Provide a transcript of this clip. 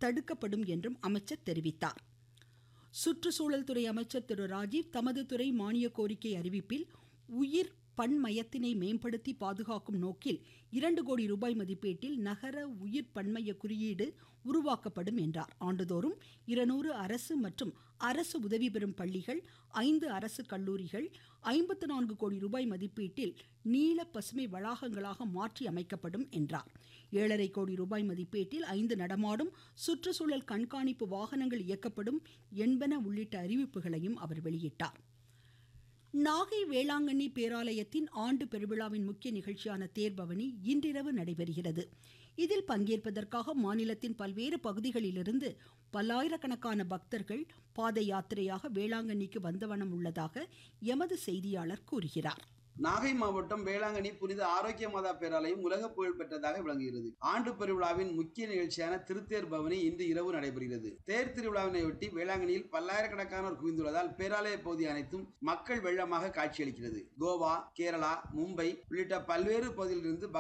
தடுக்கப்படும் என்றும் அமைச்சர் தெரிவித்தார் சுற்றுச்சூழல் துறை அமைச்சர் திரு ராஜீவ் தமது துறை மானிய கோரிக்கை அறிவிப்பில் உயிர் பன்மயத்தினை மேம்படுத்தி பாதுகாக்கும் நோக்கில் இரண்டு கோடி ரூபாய் மதிப்பீட்டில் நகர உயிர் பன்மய குறியீடு உருவாக்கப்படும் என்றார் ஆண்டுதோறும் இருநூறு அரசு மற்றும் அரசு உதவி பெறும் பள்ளிகள் ஐந்து அரசு கல்லூரிகள் ஐம்பத்து நான்கு கோடி ரூபாய் மதிப்பீட்டில் நீல பசுமை வளாகங்களாக மாற்றி அமைக்கப்படும் என்றார் ஏழரை கோடி ரூபாய் மதிப்பீட்டில் ஐந்து நடமாடும் சுற்றுச்சூழல் கண்காணிப்பு வாகனங்கள் இயக்கப்படும் என்பன உள்ளிட்ட அறிவிப்புகளையும் அவர் வெளியிட்டார் நாகை வேளாங்கண்ணி பேராலயத்தின் ஆண்டு பெருவிழாவின் முக்கிய நிகழ்ச்சியான தேர்பவனி இன்றிரவு நடைபெறுகிறது இதில் பங்கேற்பதற்காக மாநிலத்தின் பல்வேறு பகுதிகளிலிருந்து பல்லாயிரக்கணக்கான பக்தர்கள் பாத யாத்திரையாக வேளாங்கண்ணிக்கு வந்தவனம் உள்ளதாக எமது செய்தியாளர் கூறுகிறார் நாகை மாவட்டம் வேளாங்கண்ணி புனித ஆரோக்கிய மாதா பேராலயம் உலக புகழ் பெற்றதாக விளங்குகிறது ஆண்டு பெருவிழாவின் முக்கிய நிகழ்ச்சியான திருத்தேர் பவனி இன்று இரவு நடைபெறுகிறது தேர் திருவிழாவினையொட்டி வேளாங்கண்ணியில் பல்லாயிரக்கணக்கானோர் குவிந்துள்ளதால் பேராலய பகுதி அனைத்தும் மக்கள் வெள்ளமாக காட்சியளிக்கிறது கோவா கேரளா மும்பை உள்ளிட்ட பல்வேறு பகுதியிலிருந்து